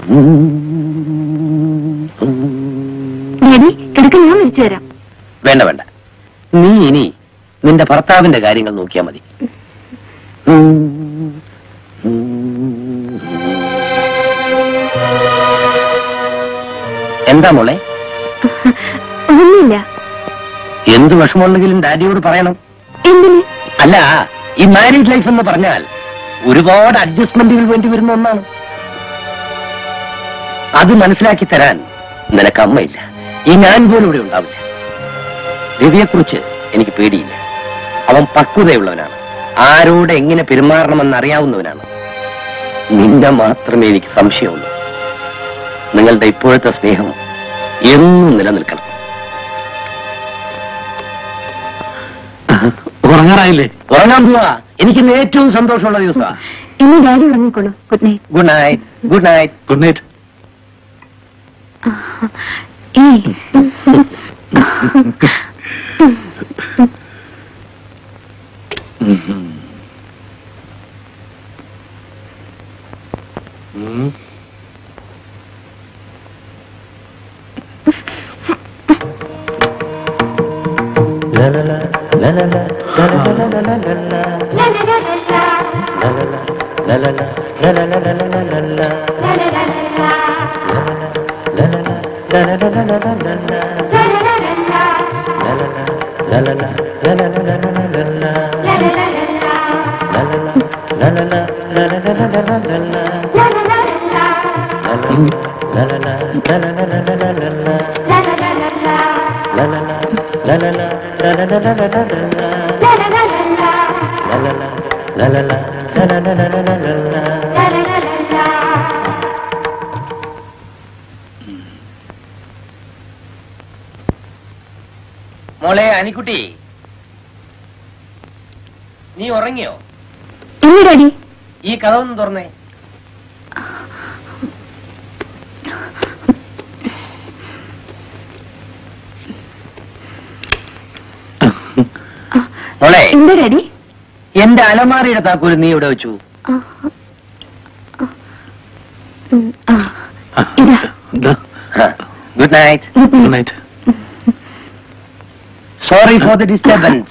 Daddy കിടക്ക ഞാൻ വിളിച്ചു തരാം വേണ്ട വേണ്ട നീ ഇനി നിന്റെ ഭർത്താവിന്റെ കാര്യങ്ങൾ നോക്കിയാ മതി എന്താ മോളെ ഒന്നുമില്ല എന്ത് വിഷമമുണ്ടെങ്കിലും ഡാഡിയോട് പറയണം എന്തിന് അല്ല ഈ മാരീഡ് ലൈഫ് എന്ന് പറഞ്ഞാൽ ഒരുപാട് അഡ്ജസ്റ്റ്മെന്റുകൾ വേണ്ടി വരുന്ന ഒന്നാണ് അത് മനസ്സിലാക്കി തരാൻ നിനക്ക് അമ്മയില്ല ഈ ഞാൻ പോലും ഇവിടെ ഉണ്ടാവില്ല രവിയെക്കുറിച്ച് എനിക്ക് പേടിയില്ല അവൻ പക്വതയുള്ളവനാണ് ആരോട് എങ്ങനെ പെരുമാറണമെന്ന് അറിയാവുന്നവനാണ് നിന്നെ മാത്രമേ എനിക്ക് സംശയമുള്ളൂ നിങ്ങളുടെ ഇപ്പോഴത്തെ സ്നേഹം എന്നും നിലനിൽക്കണം ഉറങ്ങാറായില്ലേ ഉറങ്ങാൻ പോവാ എനിക്ക് ഇന്ന് ഏറ്റവും സന്തോഷമുള്ള ദിവസമാണ് ഇന്ന് ഡാഡി ഉറങ്ങിക്കോളൂ good night good night good night good night ഏയ് മോളെ അനിക്കുട്ടി നീ ഉറങ്ങിയോ ഇല്ല ഡാഡി ഈ കഥ ഒന്ന് തുറന്നേ മോളെ എന്താ ഡാഡി എന്റെ അലമാരയുടെ താക്കോല് നീ ഇവിടെ വെച്ചു ആ. ഉം, ആ. ഇതാ good night good night sorry for the disturbance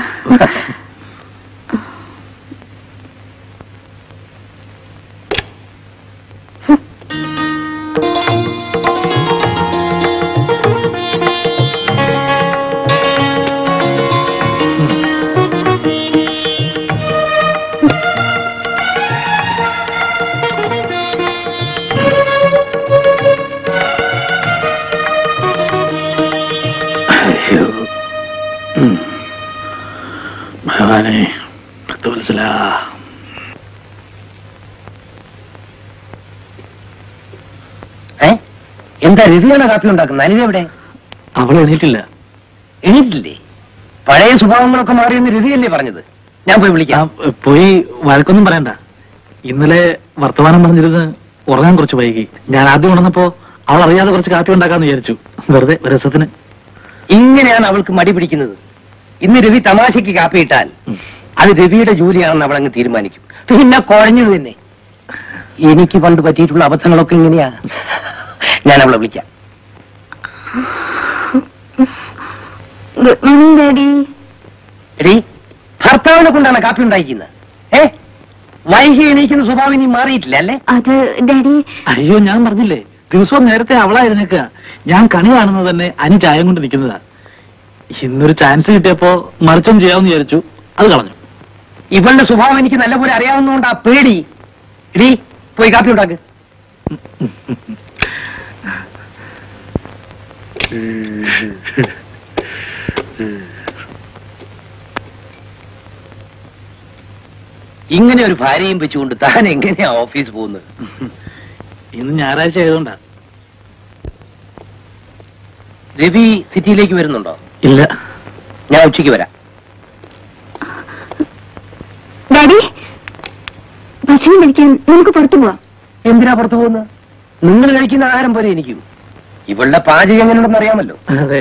അയ്യോ ഉം. ഭഗവാനെ ഭക്തവത്സല ഏ എന്താ രവിയാണ് കാപ്പി ഉണ്ടാക്കുന്നത് അനിത എവിടെ അവൾ എണീറ്റില്ല എണീറ്റില്ലേ പഴയ സ്വഭാവങ്ങളൊക്കെ മാറിയെന്ന് രവിയല്ലേ പറഞ്ഞത് ഞാൻ പോയി ഞാൻ വിളിക്കാം ഏ, പോയി വഴക്കൊന്നും പറയണ്ട ഇന്നലെ വർത്തമാനം പറഞ്ഞിരുന്ന് ഉറങ്ങാൻ കുറച്ച് വൈകി ഞാൻ ആദ്യം ഉണർന്നപ്പോ അവൾ അറിയാതെ കുറച്ച് കാപ്പി ഉണ്ടാക്കാന്ന് വിചാരിച്ചു വെറുതെ ഒരു രസത്തിന് ഇങ്ങനെയാണ് അവൾക്ക് മടി പിടിക്കുന്നത് ഇന്ന് രവി തമാശയ്ക്ക് കാപ്പിയിട്ടാൽ ഉം. അത് രവിയുടെ ജോലിയാണെന്ന് അവൾ അങ്ങ് തീരുമാനിക്കും പിന്നെ കുഴഞ്ഞു തന്നെ എനിക്ക് പണ്ട് പറ്റിയിട്ടുള്ള അബദ്ധങ്ങളൊക്കെ ഇങ്ങനെയാ ഞാൻ അവളെ വിളിക്കാം ഗുഡ് മോർണിംഗ് ഡാഡി എടീ ഭർത്താവിനെ കൊണ്ടാണ് കാപ്പി ഉണ്ടായിരിക്കുന്നത് ഏ വൈകി എണീക്കുന്ന സ്വഭാവം ഇനി മാറിയിട്ടില്ല അല്ലേ അത് ഡാഡി അയ്യോ ഞാൻ പറഞ്ഞില്ലേ ദിവസവും നേരത്തെ അവളായിരുന്നേക്ക ഞാൻ കണി കാണുന്നത് തന്നെ അനി ചായം കൊണ്ട് നിൽക്കുന്നതാ ഇന്നൊരു ചാൻസ് കിട്ടിയപ്പോ മറിച്ചൊന്നും ചെയ്യാമെന്ന് വിചാരിച്ചു അത് കളഞ്ഞു ഇവളുടെ സ്വഭാവം എനിക്ക് നല്ലപോലെ അറിയാവുന്നതുകൊണ്ട് ആ പേടി എടീ പോയി കാപ്പി ഉണ്ടാക്ക് ഇങ്ങനെ ഒരു ഭാര്യയും വെച്ചുകൊണ്ട് താൻ എങ്ങനെയാ ഓഫീസ് പോകുന്നത് ഇന്ന് ഞായറാഴ്ച ആയതുകൊണ്ടാ രവി സിറ്റിയിലേക്ക് വരുന്നുണ്ടോ ഇല്ല ഞാൻ ഉച്ചയ്ക്ക് വരാം ഡാഡി ഭക്ഷണം കഴിക്കാൻ നമുക്ക് പുറത്തു പോവാം എന്തിനാ പുറത്തു പോകുന്നത് നിങ്ങൾ കഴിക്കുന്ന ആഹാരം പോലെ എനിക്കും ഇവളുടെ പാചകം എങ്ങനെയുണ്ടെന്ന് അറിയാമല്ലോ അതെ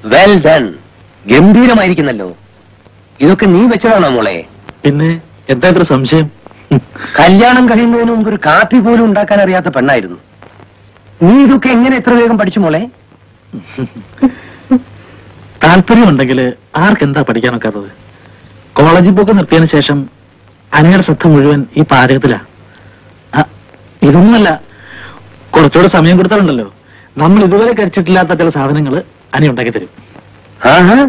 വെൽ ഡൺ ഗംഭീരമായിരിക്കുന്നല്ലോ ഇതൊക്കെ നീ വെച്ചതാണോ മോളെ പിന്നെ എന്താ ഇത്ര സംശയം കല്യാണം കഴിയുന്നതിന് മുമ്പ് ഒരു കാപ്പി പോലും ഉണ്ടാക്കാൻ അറിയാത്ത പെണ്ണായിരുന്നു നീ ഇതൊക്കെ എങ്ങനെ എത്ര വേഗം പഠിച്ചു മോളെ താല്പര്യമുണ്ടെങ്കിൽ ആർക്കെന്താ പഠിക്കാനൊക്കാത്തത് കോളേജിൽ പോക്ക് നിർത്തിയതിനു ശേഷം അനയുടെ ശ്രദ്ധ മുഴുവൻ ഈ പാചകത്തിലാ ആ, ഇതൊന്നുമല്ല കുറച്ചുകൂടെ സമയം കൊടുത്താലുണ്ടല്ലോ നമ്മൾ ഇതുവരെ കഴിച്ചിട്ടില്ലാത്ത ചില സാധനങ്ങൾ അനി ഉണ്ടാക്കി തരും ആഹാ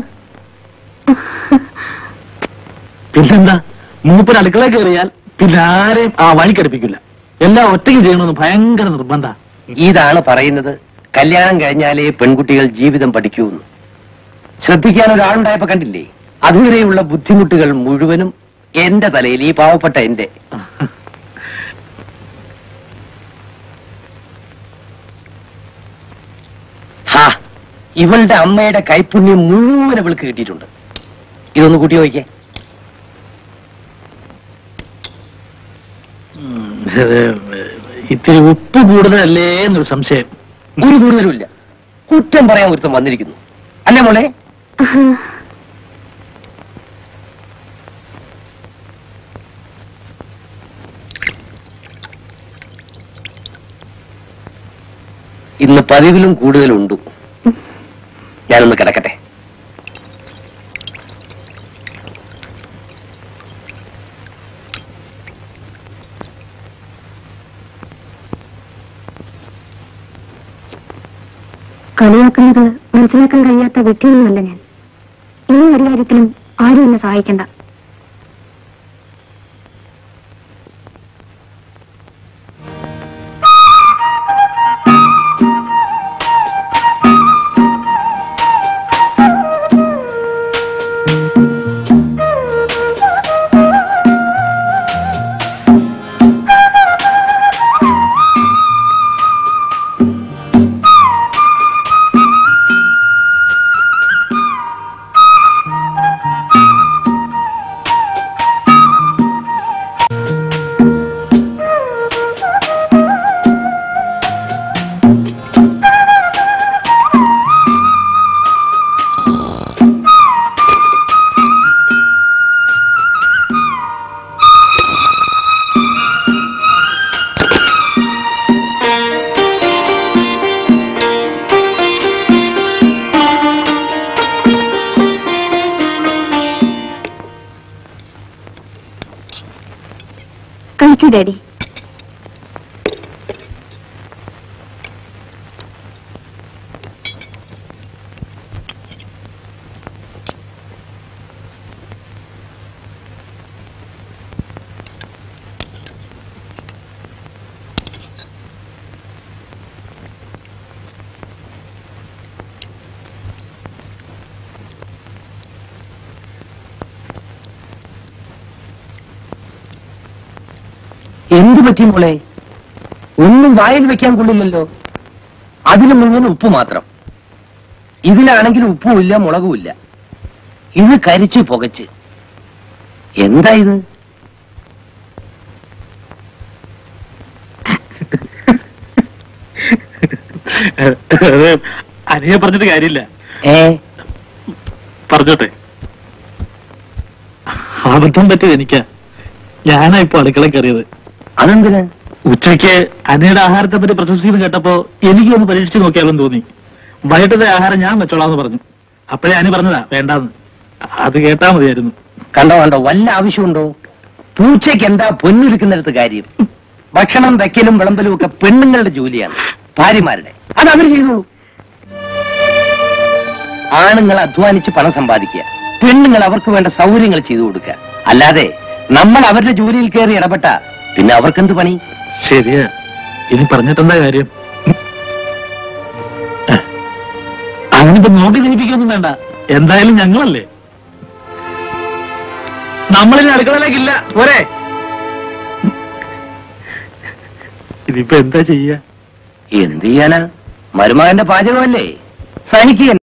പിന്നെന്താ മൂപ്പര് അടുക്കളയിൽ കയറിയാൽ പിന്നെ ആരെയും ആ വഴി കടുപ്പിക്കില്ല എല്ലാം ഒറ്റയ്ക്ക് ചെയ്യണമെന്ന് ഭയങ്കര നിർബന്ധ ഇതാണ് പറയുന്നത് കല്യാണം കഴിഞ്ഞാലേ പെൺകുട്ടികൾ ജീവിതം പഠിക്കൂന്ന് ശ്രദ്ധിക്കാൻ ഒരാളുണ്ടായപ്പോ കണ്ടില്ലേ അതുവരെയുള്ള ബുദ്ധിമുട്ടുകൾ മുഴുവനും എന്റെ തലയിൽ ഈ പാവപ്പെട്ട എന്റെ ഹാ ഇവളുടെ അമ്മയുടെ കൈപ്പുണ്യം മുഴുവൻ ഇവൾക്ക് കിട്ടിയിട്ടുണ്ട് ഇതൊന്ന് കൂട്ടി നോക്കിയേ ഇത്തിരി ഉപ്പ് കൂടുതലല്ലേ എന്നൊരു സംശയം ഒരു കൂടുതലുമില്ല കുറ്റം പറയാൻ ഒരുത്തം വന്നിരിക്കുന്നു അല്ലേ മോളെ ഇന്ന് പതിവിലും കൂടുതലുണ്ട് ഞാനൊന്ന് കിടക്കട്ടെ കളിയാക്കുന്നത് മനസ്സിലാക്കാൻ കഴിയാത്ത വ്യക്തിയൊന്നുമല്ല ഞാൻ ഇനി ഒരു കാര്യത്തിലും ആരും എന്നെ സഹായിക്കണ്ട കഴിക്കൂ ഡാഡി എന്തു പറ്റി മോളെ ഒന്നും വായിൽ വെക്കാൻ കൊള്ളില്ലല്ലോ അതിന് മുഴുവൻ ഉപ്പ് മാത്രം ഇതിലാണെങ്കിൽ ഉപ്പുമില്ല മുളകുമില്ല ഇത് കരിച്ച് പുകച്ച് എന്താ ഇത് അത് അനിയെ പറഞ്ഞിട്ട് കാര്യമില്ല ഏ പറഞ്ഞോട്ടെ അബദ്ധം പറ്റിയത് എനിക്കാ ഞാനാ ഇപ്പൊ അടുക്കള കയറിയത് അതെന്തിനാ ഉച്ചയ്ക്ക് അനിയുടെ ആഹാരത്തെ പറ്റി പ്രശംസിന്ന് കേട്ടപ്പോ എനിക്ക് ഒന്ന് പരീക്ഷിച്ച് നോക്കിയാലും തോന്നി വൈകിട്ടത്തെ ആഹാരം ഞാൻ വെച്ചോളാന്ന് പറഞ്ഞു അപ്പോഴേ അനി പറഞ്ഞതാ വേണ്ടാന്ന് അത് കേട്ടാ മതിയായിരുന്നു കണ്ടോ കണ്ടോ വല്ല ആവശ്യമുണ്ടോ പൂച്ചയ്ക്ക് എന്താ പൊന്നൊരുക്കുന്നിടത്ത് കാര്യം ഭക്ഷണം വെക്കലും വിളമ്പലും ഒക്കെ പെണ്ണുങ്ങളുടെ ജോലിയാണ് ഭാര്യമാരുടെ അത് അവർ ചെയ്തോളൂ ആണുങ്ങൾ അധ്വാനിച്ച് പണം സമ്പാദിക്കുക പെണ്ണുങ്ങൾ അവർക്ക് വേണ്ട സൗകര്യങ്ങൾ ചെയ്തു കൊടുക്കുക അല്ലാതെ നമ്മൾ അവരുടെ ജോലിയിൽ കയറി ഇടപെട്ട പിന്നെ അവർക്കെന്ത് പണി ശരിയാ ഇനി പറഞ്ഞിട്ടെന്താ കാര്യം അങ്ങനിപ്പോ നോക്കി ജനിപ്പിക്കൊന്നും വേണ്ട എന്തായാലും ഞങ്ങളല്ലേ നമ്മളിനി അടുക്കളയിലേക്കില്ല പോരെ ഇതിപ്പോ എന്താ ചെയ്യാ എന്ത് ചെയ്യാനാ മരുമകന്റെ പാചകമല്ലേ സഹിക്കുക